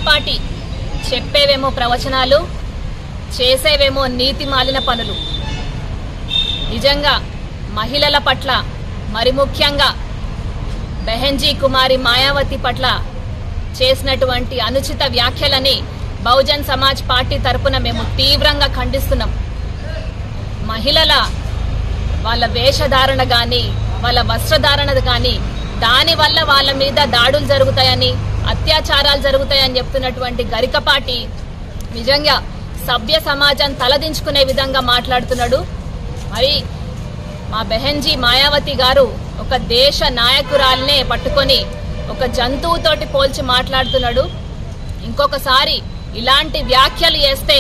గరికపాటి చెప్పేవేమో ప్రవచనాలు చేసేవేమో నీతి మాలిన పనులు నిజంగా మహిళల పట్ల మరి ముఖ్యంగా బెహెంజీ కుమారి మాయావతి పట్ల చేసినటువంటి అనుచిత వ్యాఖ్యలని బహుజన్ సమాజ్ పార్టీ తరపున మేము తీవ్రంగా ఖండిస్తున్నాం మహిళల వాళ్ళ వేషధారణ కానీ వాళ్ళ వస్త్రధారణ కానీ దానివల్ల వాళ్ళ మీద దాడులు జరుగుతాయని అత్యాచారాలు జరుగుతాయని చెప్తున్నటువంటి గరికపాటి నిజంగా సభ్య సమాజం తలదించుకునే విధంగా మాట్లాడుతున్నాడు మరి మా బెహెన్జీ మాయావతి గారు ఒక దేశ నాయకురాల్నే పట్టుకొని ఒక జంతువుతోటి పోల్చి మాట్లాడుతున్నాడు ఇంకొకసారి ఇలాంటి వ్యాఖ్యలు చేస్తే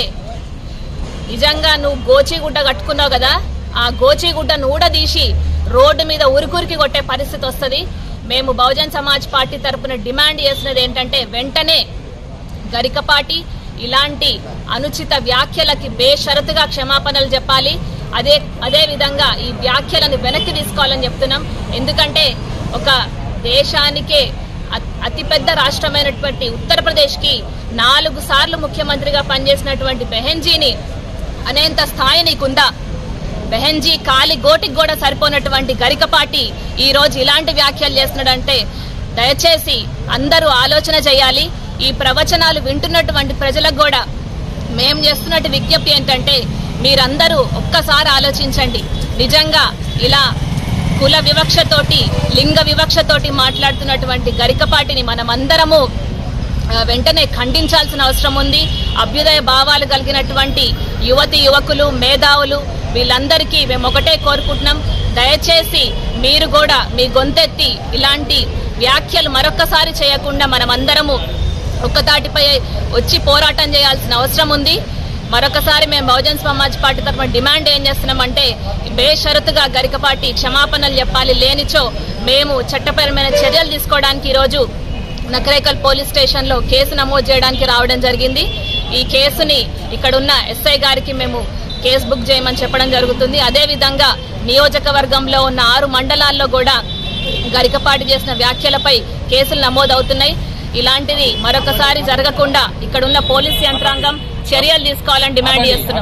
నిజంగా నువ్వు గోచిగుడ్డ కట్టుకున్నావు కదా ఆ గోచిగుడ్డను ఊడదీసి రోడ్డు మీద ఉరుకురికి కొట్టే పరిస్థితి వస్తుంది మేము బహుజన్ సమాజ్ పార్టీ తరపున డిమాండ్ చేసినది ఏంటంటే వెంటనే గరికపాటి ఇలాంటి అనుచిత వ్యాఖ్యలకి బేషరతుగా క్షమాపణలు చెప్పాలి అదే అదే విధంగా ఈ వ్యాఖ్యలను వెనక్కి తీసుకోవాలని చెప్తున్నాం ఎందుకంటే ఒక దేశానికే అ- అతిపెద్ద రాష్ట్రమైనటువంటి ఉత్తరప్రదేశ్కి నాలుగు సార్లు ముఖ్యమంత్రిగా పనిచేసినటువంటి బెహెన్జీని అనేంత స్థాయి నీకుందా బెహెన్జీ కాలి గోటికి కూడా సరిపోనటువంటి గరికపాటి ఈ రోజు ఇలాంటి వ్యాఖ్యలు చేస్తున్నాడంటే దయచేసి అందరూ ఆలోచన చేయాలి ఈ ప్రవచనాలు వింటున్నటువంటి ప్రజలకు కూడా మేం చేస్తున్నట్టు విజ్ఞప్తి ఏంటంటే మీరందరూ ఒక్కసారి ఆలోచించండి నిజంగా ఇలా కుల వివక్షతోటి లింగ వివక్షతోటి మాట్లాడుతున్నటువంటి గరికపాటిని మనమందరము ఆ, వెంటనే ఖండించాల్సిన అవసరం ఉంది అభ్యుదయ భావాలు కలిగినటువంటి యువతి యువకులు మేధావులు వీళ్ళందరికీ మేము ఒకటే కోరుకుంటున్నాం దయచేసి మీరు కూడా మీ గొంతెత్తి ఇలాంటి వ్యాఖ్యలు మరొక్కసారి చేయకుండా మనమందరము ఒక్కతాటిపై వచ్చి పోరాటం చేయాల్సిన అవసరం ఉంది మరొకసారి మేము బహుజన్ సమాజ్ పార్టీ తరఫున డిమాండ్ ఏం చేస్తున్నామంటే బేషరతుగా గరికపాటి క్షమాపణలు చెప్పాలి లేనిచో మేము చట్టపరమైన చర్యలు తీసుకోవడానికి ఈరోజు నకరేకల్ పోలీస్ స్టేషన్ లో కేసు నమోదు చేయడానికి రావడం జరిగింది ఈ కేసుని ఇక్కడున్న ఎస్ఐ గారికి మేము కేసు బుక్ చేయమని చెప్పడం జరుగుతుంది అదే విధంగా నియోజకవర్గంలో ఉన్న ఆరు మండలాల్లో కూడా గరికపాటి చేసిన వ్యాఖ్యలపై కేసులు నమోదవుతున్నాయి ఇలాంటిది మరొకసారి జరగకుండా ఇక్కడున్న పోలీస్ యంత్రాంగం చర్యలు తీసుకోవాలని డిమాండ్ చేస్తున్నాం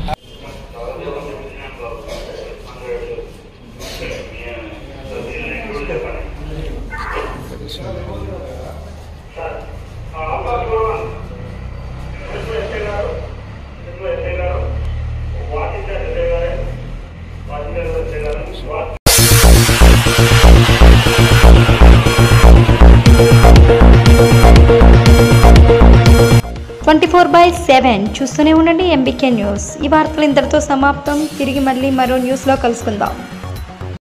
ట్వంటీ ఫోర్ బై సెవెన్ చూస్తూనే ఉండండి ఎంబీకే న్యూస్ ఈ వార్తలు ఇంతటితో సమాప్తం తిరిగి మళ్ళీ మరో న్యూస్లో కలుసుకుందాం